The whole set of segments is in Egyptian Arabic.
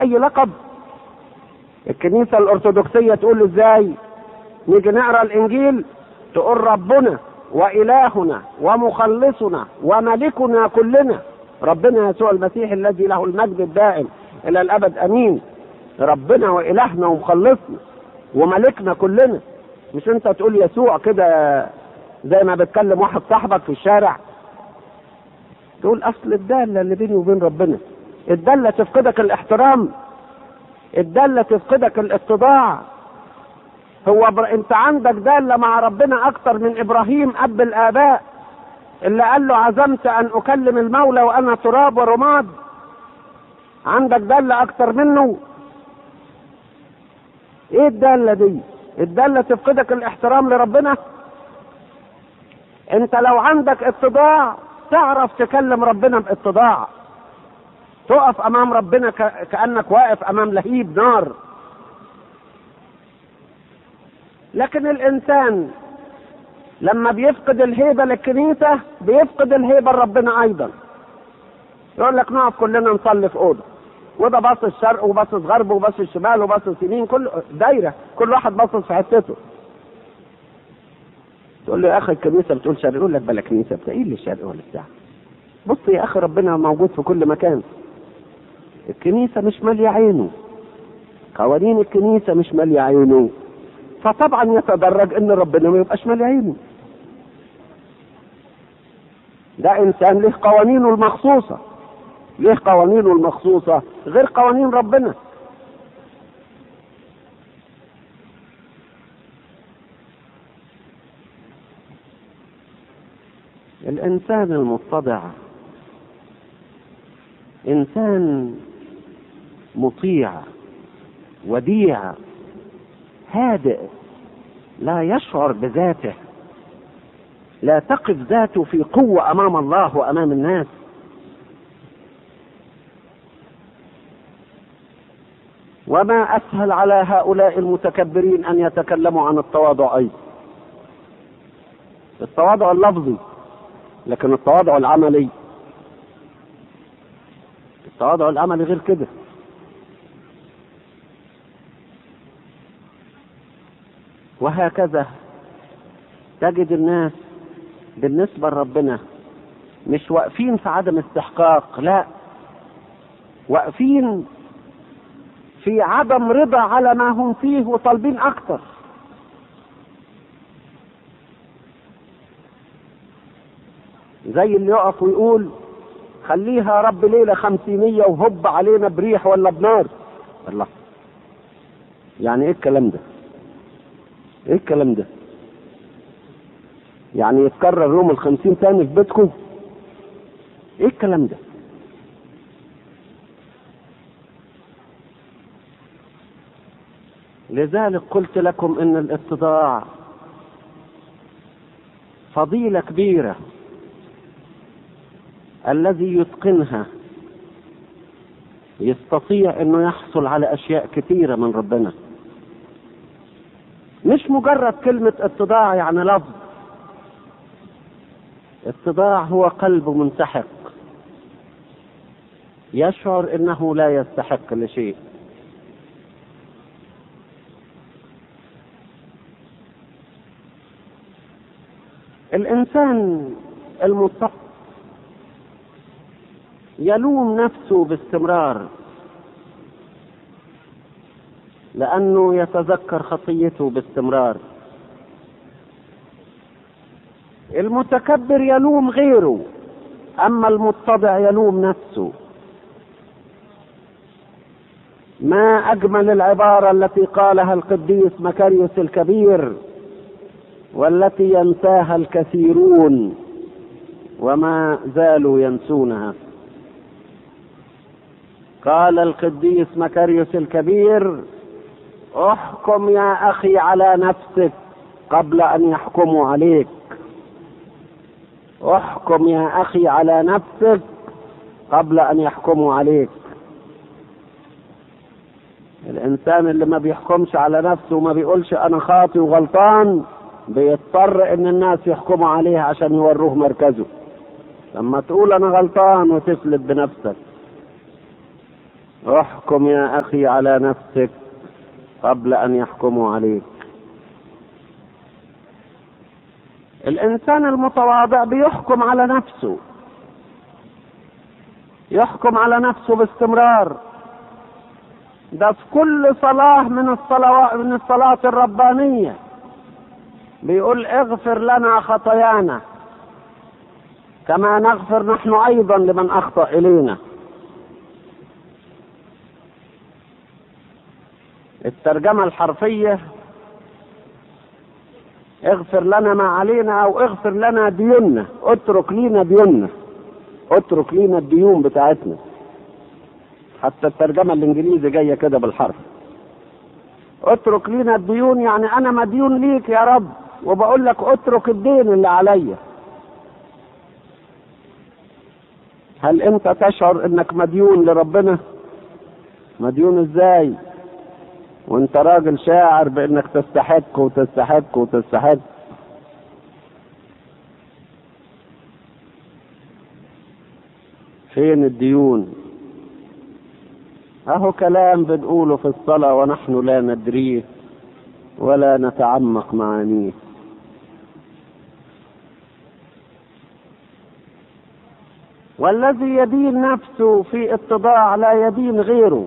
اي لقب الكنيسة الارثوذكسية تقول ازاي نيجي نقرا الانجيل تقول ربنا والهنا ومخلصنا وملكنا كلنا ربنا يسوع المسيح الذي له المجد الدائم الى الابد امين ربنا والهنا ومخلصنا وملكنا كلنا مش انت تقول يسوع كده زي ما بتكلم واحد صاحبك في الشارع تقول اصل الداله اللي بيني وبين ربنا الداله تفقدك الاحترام الداله تفقدك الاتضاع هو بر... انت عندك داله مع ربنا اكتر من ابراهيم اب الاباء اللي قال له عزمت ان اكلم المولى وانا تراب ورماد عندك داله اكتر منه ايه الداله دي الداله تفقدك الاحترام لربنا انت لو عندك اتضاع تعرف تكلم ربنا باتضاع تقف امام ربنا ك... كانك واقف امام لهيب نار لكن الانسان لما بيفقد الهيبه للكنيسه بيفقد الهيبه لربنا ايضا يقول لك نقف كلنا نصلي في اوضه وده باصص الشرق وباصص غرب وباصص شمال وباصص يمين كل دايره كل واحد باصص في حتته تقول له يا اخي الكنيسه بتقول شرق يقول لك بلا كنيسه بتاع ايه اللي الشرق ولا بتاع بص يا اخي ربنا موجود في كل مكان الكنيسه مش ماليه عينه قوانين الكنيسه مش ماليه عينه فطبعا يتدرج ان ربنا ما يبقاش مالي عينه ده انسان له قوانينه المخصوصه ليه قوانينه المخصوصه غير قوانين ربنا الانسان المتضع انسان مطيع وديع هادئ لا يشعر بذاته لا تقف ذاته في قوة أمام الله وأمام الناس وما أسهل على هؤلاء المتكبرين أن يتكلموا عن التواضع أيضا التواضع اللفظي لكن التواضع العملي التواضع العملي غير كده وهكذا تجد الناس بالنسبة لربنا مش واقفين في عدم استحقاق لا واقفين في عدم رضا على ما هم فيه وطالبين اكتر زي اللي يقف ويقول خليها يا رب ليلة خمسينية وهب علينا بريح ولا بنار الله يعني ايه الكلام ده ايه الكلام ده يعني يتكرر يوم الخمسين تاني في بيتكم ايه الكلام ده لذلك قلت لكم ان الاتضاع فضيلة كبيرة الذي يتقنها يستطيع انه يحصل على اشياء كثيرة من ربنا مش مجرد كلمة اتضاع يعني لفظ اتضاع هو قلب منسحق يشعر انه لا يستحق لشيء الانسان المتقي يلوم نفسه باستمرار لانه يتذكر خطيته باستمرار المتكبر يلوم غيره اما المتضع يلوم نفسه ما اجمل العباره التي قالها القديس مكاريوس الكبير والتي ينساها الكثيرون وما زالوا ينسونها قال القديس مكاريوس الكبير احكم يا اخي على نفسك قبل ان يحكموا عليك احكم يا اخي على نفسك قبل ان يحكموا عليك الانسان اللي ما بيحكمش على نفسه وما بيقولش انا خاطي وغلطان بيضطر ان الناس يحكموا عليه عشان يوروه مركزه لما تقول انا غلطان وتفلت بنفسك احكم يا اخي على نفسك قبل ان يحكموا عليك الانسان المتواضع بيحكم على نفسه يحكم على نفسه باستمرار ده في كل صلاة من الصلوات من الصلاة الربانية بيقول اغفر لنا خطايانا كما نغفر نحن ايضا لمن اخطا الينا الترجمه الحرفيه اغفر لنا ما علينا او اغفر لنا ديوننا اترك لينا ديوننا اترك لينا الديون بتاعتنا حتى الترجمه الانجليزي جايه كده بالحرف اترك لينا الديون يعني انا مديون ليك يا رب وبقول لك اترك الدين اللي عليا هل انت تشعر انك مديون لربنا مديون ازاي وانت راجل شاعر بانك تستحق وتستحق وتستحق فين الديون اهو كلام بنقوله في الصلاة ونحن لا ندريه ولا نتعمق معانيه والذي يدين نفسه في اتضاع لا يدين غيره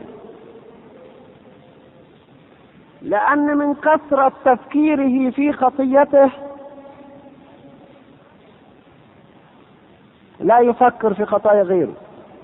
لأن من كثرة تفكيره في خطيته لا يفكر في خطايا غيره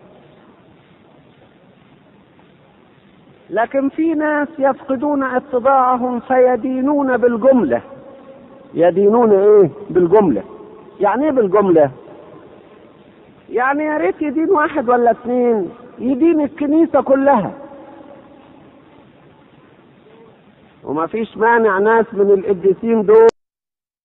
لكن في ناس يفقدون اتضاعهم فيدينون بالجملة يدينون ايه بالجملة يعني ايه بالجملة يعني يا ريت يدين واحد ولا اثنين يدين الكنيسة كلها وما فيش مانع ناس من القديسين دول